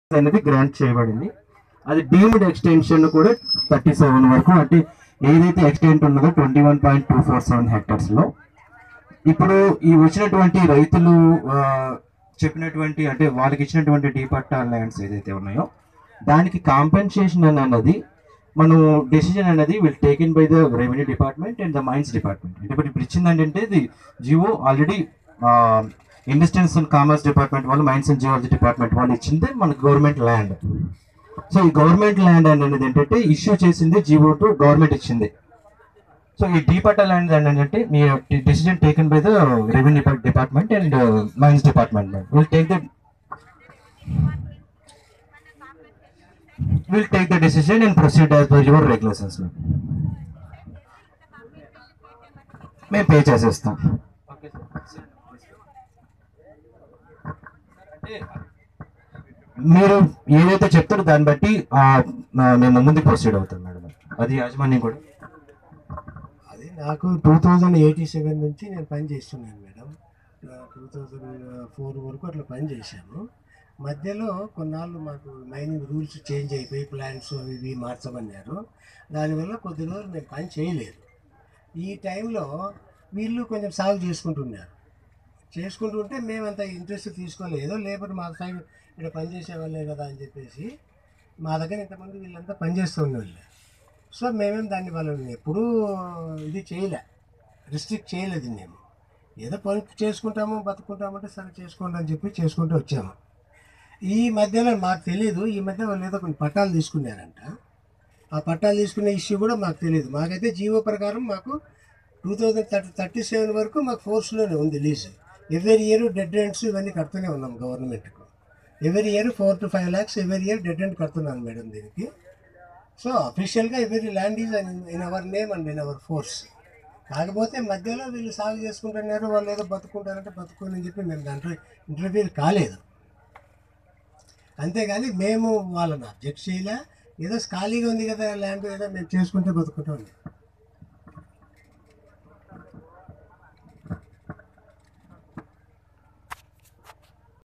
అనేది గ్రాంట్ చేయబడింది అది డీమ్డ్ ఎక్స్టెన్షన్ కూడా థర్టీ సెవెన్ వరకు అంటే ఏదైతే ఎక్స్టెంట్ ఉన్నదో twenty one point two four seven hectares లో ఇప్పుడు ఈ వచ్చినటువంటి రైతులు ఆ, చెప్పినటువంటి అంటే వాళ్ళకి ఇచ్చినటువంటి డీపట్టా ల్యాండ్స్ ఏదైతే ఉన్నాయో దానికి కాంపెన్సేషన్ అన్నది మనం డెసిజన్ అనేది will taken by the revenue department and the mines department అంటే ఇప్పుడు ఇప్పుడు ఇచ్చింది ఏంటంటే ఇది GO already industrials and commerce department వాళ్ళు మైన్స్ అండ్ జియాలజీ డిపార్ట్మెంట్ వాళ్ళు ఇచ్చింది మన గవర్నమెంట్ ల్యాండ్ సో ఈ గవర్నమెంట్ ల్యాండ్ అనేది ఏంటంటే ఇష్యూ చేసింది జియో టు గవర్నమెంట్ ఇచ్చింది సో ఈ డీపట్టా ల్యాండ్ ఏంటంటే మీ decision taken by the revenue department and mines department will take the will take the decision and proceed as per your regulations మేము పే చేసేస్తాం మీరు ఏదైతే చెప్తారో దాన్ని బట్టి ఆ, ఆ, మేము ముందుకు ప్రొసీడ్ అవుతాం మేడం అది యాజమాన్యం కూడా అది నాకు టూ థౌజండ్ ఎయిటీ సెవెన్ నుంచి నేను పని చేస్తున్నాను మేడం టూ థౌజండ్ ఫోర్ వరకు అట్లా పని చేశాను మధ్యలో కొన్నాళ్ళు మాకు మైనింగ్ రూల్స్ చేంజ్ అయిపోయి ప్లాన్స్ అవి ఇవి మార్చమన్నారు దానివల్ల కొద్ది రోజులు నేను పని చేయలేదు ఈ టైంలో వీళ్ళు కొంచెం సాగు చేసుకుంటున్నారు చేసుకుంటుంటే మేమంత ఇంట్రెస్ట్ తీసుకోలేదు లేబర్ మా సైడ్ ఇక్కడ పని చేసేవాళ్ళే కదా అని చెప్పేసి మా దగ్గర ఇంతమంది వీళ్ళంతా పనిచేస్తూ ఉండేవాళ్ళు సో మేమేం దాన్ని వాళ్ళని ఎప్పుడూ ఇది చేయలే రిస్ట్రిక్ట్ చేయలేదు మేము ఏదో పని చేసుకుంటాము బతుకుంటామంటే సరే చేసుకోండి అని చెప్పి చేసుకుంటూ వచ్చాము ఈ మధ్యలో మాకు తెలియదు ఈ మధ్య వాళ్ళు ఏదో కొన్ని పట్టాలు తీసుకున్నారంట ఆ పట్టాలు తీసుకునే ఇష్యూ కూడా మాకు తెలియదు మాకైతే జీవో ప్రకారం మాకు two thousand thirty thirty seven వరకు మాకు ఫోర్స్లోనే ఉంది లీజ్ ఎవరి ఇయర్ డెడ్ రెంట్స్ ఇవన్నీ కడుతూనే ఉన్నాం గవర్నమెంట్కు every year four to five lakhs every year dead rent కడుతున్నాను మేడం దీనికి సో అఫీషియల్గా every land is in our name and in our force కాకపోతే మధ్యలో వీళ్ళు సాగు చేసుకుంటున్నారు వాళ్ళు ఏదో బతుకుంటారంటే బతుకోని అని చెప్పి మేము దాంట్లో ఇంటర్వ్యూ కాలేదు అంతేగాని మేము వాళ్ళని అబ్జెక్ట్ చేయలే ఏదో ఖాళీగా ఉంది కదా ల్యాండ్ ఏదో మేము చేసుకుంటే బతుకుంటాం